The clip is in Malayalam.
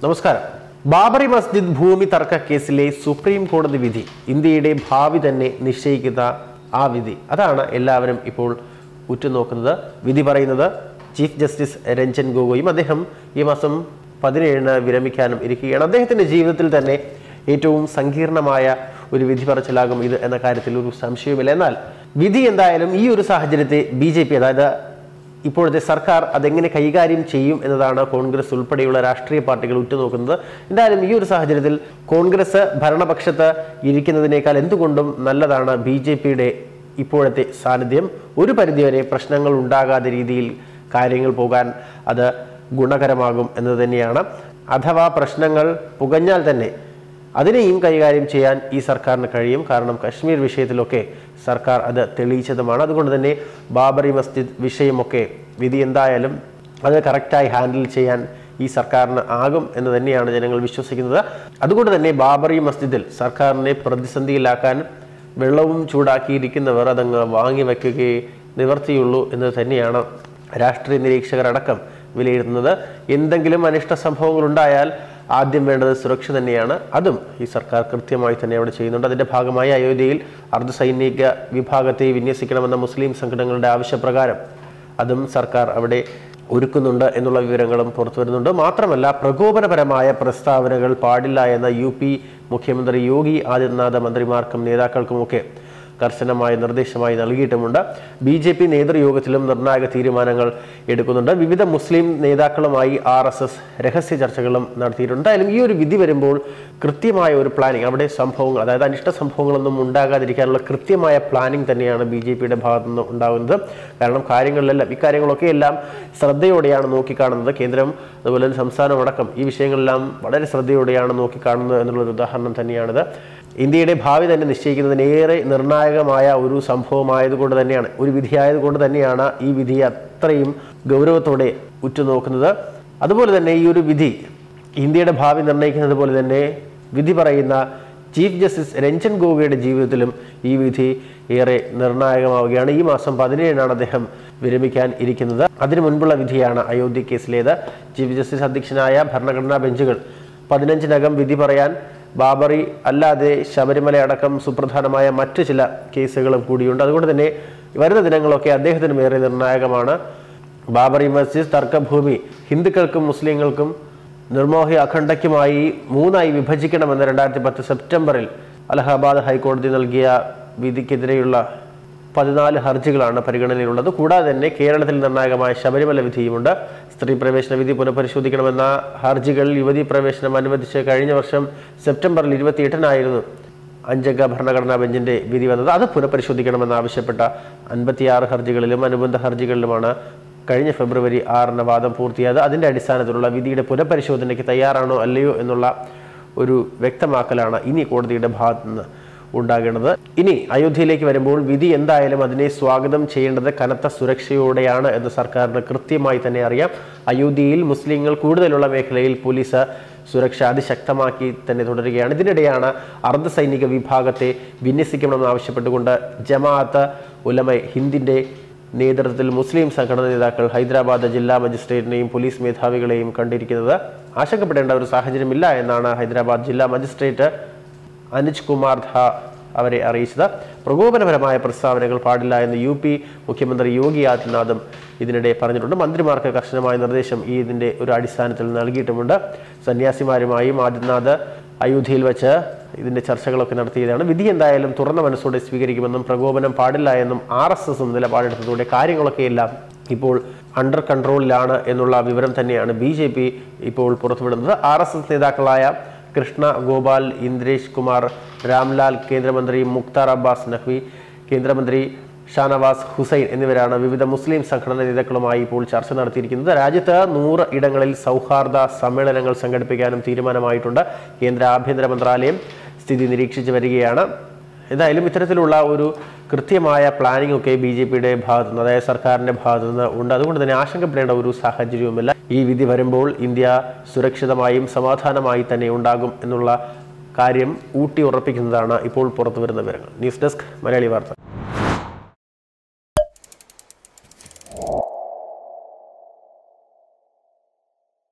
നമസ്കാരം ബാബറി മസ്ജിദ് ഭൂമി തർക്ക കേസിലെ സുപ്രീം കോടതി വിധി ഇന്ത്യയുടെ ഭാവി തന്നെ നിശ്ചയിക്കുന്ന ആ വിധി അതാണ് എല്ലാവരും ഇപ്പോൾ ഉറ്റുനോക്കുന്നത് വിധി പറയുന്നത് ചീഫ് ജസ്റ്റിസ് രഞ്ജൻ ഗൊഗോയും അദ്ദേഹം ഈ മാസം പതിനേഴിന് വിരമിക്കാനും ഇരിക്കുകയാണ് അദ്ദേഹത്തിന്റെ ജീവിതത്തിൽ തന്നെ ഏറ്റവും സങ്കീർണമായ ഒരു വിധി പറച്ചിലാകും ഇത് എന്ന കാര്യത്തിൽ ഒരു സംശയവുമില്ല എന്നാൽ വിധി എന്തായാലും ഈ ഒരു സാഹചര്യത്തെ ബി ജെ പി അതായത് ഇപ്പോഴത്തെ സർക്കാർ അതെങ്ങനെ കൈകാര്യം ചെയ്യും എന്നതാണ് കോൺഗ്രസ് ഉൾപ്പെടെയുള്ള രാഷ്ട്രീയ പാർട്ടികൾ ഉറ്റുനോക്കുന്നത് എന്തായാലും ഈ ഒരു സാഹചര്യത്തിൽ കോൺഗ്രസ് ഭരണപക്ഷത്ത് ഇരിക്കുന്നതിനേക്കാൾ എന്തുകൊണ്ടും നല്ലതാണ് ബി ജെ പിയുടെ ഇപ്പോഴത്തെ സാന്നിധ്യം ഒരു പരിധിവരെ പ്രശ്നങ്ങൾ ഉണ്ടാകാത്ത രീതിയിൽ കാര്യങ്ങൾ പോകാൻ അത് ഗുണകരമാകും എന്ന് തന്നെയാണ് അഥവാ പ്രശ്നങ്ങൾ പുകഞ്ഞാൽ തന്നെ അതിനെയും കൈകാര്യം ചെയ്യാൻ ഈ സർക്കാരിന് കഴിയും കാരണം കശ്മീർ വിഷയത്തിലൊക്കെ സർക്കാർ അത് തെളിയിച്ചതുമാണ് അതുകൊണ്ട് തന്നെ ബാബറി മസ്ജിദ് വിഷയമൊക്കെ വിധി എന്തായാലും അത് കറക്റ്റായി ഹാൻഡിൽ ചെയ്യാൻ ഈ സർക്കാരിന് ആകും എന്ന് തന്നെയാണ് ജനങ്ങൾ വിശ്വസിക്കുന്നത് അതുകൊണ്ട് തന്നെ ബാബറി മസ്ജിദിൽ സർക്കാരിനെ പ്രതിസന്ധിയിലാക്കാൻ വെള്ളവും ചൂടാക്കിയിരിക്കുന്നവർ അതങ്ങ് വാങ്ങി വയ്ക്കുകയേ നിവർത്തിയുള്ളൂ എന്ന് തന്നെയാണ് രാഷ്ട്രീയ നിരീക്ഷകരടക്കം വിലയിരുത്തുന്നത് എന്തെങ്കിലും അനിഷ്ട സംഭവങ്ങൾ ഉണ്ടായാൽ ആദ്യം വേണ്ടത് സുരക്ഷ തന്നെയാണ് അതും ഈ സർക്കാർ കൃത്യമായി തന്നെ അവിടെ ചെയ്യുന്നുണ്ട് അതിന്റെ ഭാഗമായി അയോധ്യയിൽ അർദ്ധസൈനിക വിഭാഗത്തെ വിന്യസിക്കണമെന്ന മുസ്ലിം സംഘടനകളുടെ ആവശ്യപ്രകാരം അതും സർക്കാർ അവിടെ ഒരുക്കുന്നുണ്ട് എന്നുള്ള വിവരങ്ങളും പുറത്തു വരുന്നുണ്ട് മാത്രമല്ല പ്രകോപനപരമായ പ്രസ്താവനകൾ പാടില്ല എന്ന യു പി മുഖ്യമന്ത്രി യോഗി ആദിത്യനാഥ് മന്ത്രിമാർക്കും നേതാക്കൾക്കുമൊക്കെ കർശനമായ നിർദ്ദേശമായി നൽകിയിട്ടുമുണ്ട് ബി ജെ പി നേതൃയോഗത്തിലും നിർണായക തീരുമാനങ്ങൾ എടുക്കുന്നുണ്ട് വിവിധ മുസ്ലിം നേതാക്കളുമായി ആർ എസ് എസ് രഹസ്യ ചർച്ചകളും നടത്തിയിട്ടുണ്ട് എന്തായാലും ഈ ഒരു വിധി വരുമ്പോൾ കൃത്യമായ ഒരു പ്ലാനിങ് അവിടെ സംഭവങ്ങൾ അതായത് അനിഷ്ട സംഭവങ്ങളൊന്നും ഉണ്ടാകാതിരിക്കാനുള്ള കൃത്യമായ പ്ലാനിങ് തന്നെയാണ് ബി ജെ പിയുടെ ഭാഗത്തു നിന്ന് ഉണ്ടാകുന്നത് കാരണം കാര്യങ്ങളിലെല്ലാം ഇക്കാര്യങ്ങളൊക്കെ എല്ലാം ശ്രദ്ധയോടെയാണ് നോക്കിക്കാണുന്നത് കേന്ദ്രം അതുപോലെ തന്നെ സംസ്ഥാനം അടക്കം ഈ വിഷയങ്ങളെല്ലാം വളരെ ശ്രദ്ധയോടെയാണ് നോക്കിക്കാണുന്നത് എന്നുള്ളൊരു ഉദാഹരണം തന്നെയാണിത് ഇന്ത്യയുടെ ഭാവി തന്നെ നിശ്ചയിക്കുന്നതിന് ഏറെ നിർണായകമായ ഒരു സംഭവമായതുകൊണ്ട് തന്നെയാണ് ഒരു വിധിയായതുകൊണ്ട് തന്നെയാണ് ഈ വിധി അത്രയും ഗൗരവത്തോടെ ഉറ്റുനോക്കുന്നത് അതുപോലെ തന്നെ ഈ ഒരു വിധി ഇന്ത്യയുടെ ഭാവി നിർണ്ണയിക്കുന്നത് പോലെ തന്നെ വിധി പറയുന്ന ചീഫ് ജസ്റ്റിസ് രഞ്ജൻ ഗോഗോയുടെ ജീവിതത്തിലും ഈ വിധി ഏറെ നിർണായകമാവുകയാണ് ഈ മാസം പതിനേഴിനാണ് അദ്ദേഹം വിരമിക്കാൻ ഇരിക്കുന്നത് അതിനു മുൻപുള്ള വിധിയാണ് അയോധ്യ കേസിലേത് ചീഫ് ജസ്റ്റിസ് അധ്യക്ഷനായ ഭരണഘടനാ ബെഞ്ചുകൾ പതിനഞ്ചിനകം വിധി പറയാൻ ബാബറി അല്ലാതെ ശബരിമല അടക്കം സുപ്രധാനമായ മറ്റ് ചില കേസുകളും കൂടിയുണ്ട് അതുകൊണ്ട് തന്നെ വരുന്ന ദിനങ്ങളൊക്കെ അദ്ദേഹത്തിനും ഏറെ നിർണായകമാണ് ബാബറി മസ്ജിദ് തർക്കഭൂമി ഹിന്ദുക്കൾക്കും മുസ്ലിങ്ങൾക്കും നിർമോഹി അഖണ്ഡയ്ക്കുമായി മൂന്നായി വിഭജിക്കണമെന്ന് രണ്ടായിരത്തി പത്ത് സെപ്റ്റംബറിൽ അലഹാബാദ് ഹൈക്കോടതി നൽകിയ വിധിക്കെതിരെയുള്ള പതിനാല് ഹർജികളാണ് പരിഗണനയിലുള്ളത് കൂടാതെ തന്നെ കേരളത്തിൽ നിർണായകമായ ശബരിമല വിധിയുമുണ്ട് സ്ത്രീ പ്രവേശന വിധി പുനഃപരിശോധിക്കണമെന്ന ഹർജികൾ യുവതി പ്രവേശനം അനുവദിച്ച് കഴിഞ്ഞ വർഷം സെപ്റ്റംബറിൽ ഇരുപത്തിയെട്ടിനായിരുന്നു അഞ്ചംഗ ഭരണഘടനാ ബെഞ്ചിന്റെ വിധി വന്നത് അത് പുനഃപരിശോധിക്കണമെന്ന് ആവശ്യപ്പെട്ട അൻപത്തിയാറ് ഹർജികളിലും അനുബന്ധ ഹർജികളിലുമാണ് കഴിഞ്ഞ ഫെബ്രുവരി ആറിന് വാദം പൂർത്തിയായത് അതിന്റെ അടിസ്ഥാനത്തിലുള്ള വിധിയുടെ പുനഃപരിശോധനയ്ക്ക് തയ്യാറാണോ അല്ലയോ എന്നുള്ള ഒരു വ്യക്തമാക്കലാണ് ഇനി കോടതിയുടെ ഭാഗത്തു നിന്ന് ഉണ്ടാകേണ്ടത് ഇനി അയോധ്യയിലേക്ക് വരുമ്പോൾ വിധി എന്തായാലും അതിനെ സ്വാഗതം ചെയ്യേണ്ടത് കനത്ത സുരക്ഷയോടെയാണ് എന്ന് സർക്കാരിന് കൃത്യമായി തന്നെ അറിയാം അയോധ്യയിൽ മുസ്ലിങ്ങൾ കൂടുതലുള്ള മേഖലയിൽ പോലീസ് സുരക്ഷ അതിശക്തമാക്കി തന്നെ തുടരുകയാണ് ഇതിനിടെയാണ് അർദ്ധസൈനിക വിഭാഗത്തെ വിന്യസിക്കണമെന്ന് ആവശ്യപ്പെട്ടുകൊണ്ട് ജമാഅത്ത് ഉലമ ഹിന്ദിന്റെ നേതൃത്വത്തിൽ മുസ്ലിം സംഘടനാ നേതാക്കൾ ഹൈദരാബാദ് ജില്ലാ മജിസ്ട്രേറ്റിനെയും പോലീസ് മേധാവികളെയും കണ്ടിരിക്കുന്നത് ആശങ്കപ്പെടേണ്ട ഒരു സാഹചര്യമില്ല എന്നാണ് ഹൈദരാബാദ് ജില്ലാ മജിസ്ട്രേറ്റ് അനുജ് കുമാർ ധ അവരെ അറിയിച്ചത് പ്രകോപനപരമായ പ്രസ്താവനകൾ പാടില്ല എന്ന് യു പി മുഖ്യമന്ത്രി യോഗി ആദിത്യനാഥും ഇതിനിടെ പറഞ്ഞിട്ടുണ്ട് മന്ത്രിമാർക്ക് കർശനമായ നിർദ്ദേശം ഈ ഇതിന്റെ ഒരു അടിസ്ഥാനത്തിൽ നൽകിയിട്ടുമുണ്ട് സന്യാസിമാരുമായും ആദിത്യനാഥ് അയോധ്യയിൽ വെച്ച് ഇതിന്റെ ചർച്ചകളൊക്കെ നടത്തിയതാണ് വിധി എന്തായാലും തുറന്ന മനസ്സോടെ സ്വീകരിക്കുമെന്നും പ്രകോപനം പാടില്ല എന്നും ആർ എസ് എസും നിലപാടെടുത്തതോടെ കാര്യങ്ങളൊക്കെ എല്ലാം ഇപ്പോൾ അണ്ടർ കൺട്രോളിലാണ് എന്നുള്ള വിവരം തന്നെയാണ് ബി ജെ പി ഇപ്പോൾ പുറത്തുവിടുന്നത് ആർ എസ് എസ് നേതാക്കളായ കൃഷ്ണ ഗോപാൽ ഇന്ദ്രേഷ് കുമാർ രാംലാൽ കേന്ദ്രമന്ത്രി മുക്താർ അബ്ബാസ് നഖ്വി കേന്ദ്രമന്ത്രി ഷാനവാസ് ഹുസൈൻ എന്നിവരാണ് വിവിധ മുസ്ലിം സംഘടനാ നേതാക്കളുമായി ഇപ്പോൾ ചർച്ച നടത്തിയിരിക്കുന്നത് രാജ്യത്ത് നൂറ് ഇടങ്ങളിൽ സൗഹാർദ്ദ സമ്മേളനങ്ങൾ സംഘടിപ്പിക്കാനും തീരുമാനമായിട്ടുണ്ട് കേന്ദ്ര ആഭ്യന്തര മന്ത്രാലയം സ്ഥിതി നിരീക്ഷിച്ചു വരികയാണ് എന്തായാലും ഇത്തരത്തിലുള്ള ഒരു കൃത്യമായ പ്ലാനിംഗ് ഒക്കെ ബി ജെ പിയുടെ ഭാഗത്തു നിന്ന് അതായത് സർക്കാരിന്റെ ഭാഗത്തു നിന്ന് ഉണ്ട് അതുകൊണ്ട് തന്നെ ആശങ്കപ്പെടേണ്ട ഒരു സാഹചര്യവുമില്ല ഈ വിധി വരുമ്പോൾ ഇന്ത്യ സുരക്ഷിതമായും സമാധാനമായി തന്നെ ഉണ്ടാകും എന്നുള്ള കാര്യം ഊട്ടി ഉറപ്പിക്കുന്നതാണ് ഇപ്പോൾ പുറത്തു വരുന്ന വിവരങ്ങൾ ന്യൂസ് ഡെസ്ക് മലയാളി വാർത്ത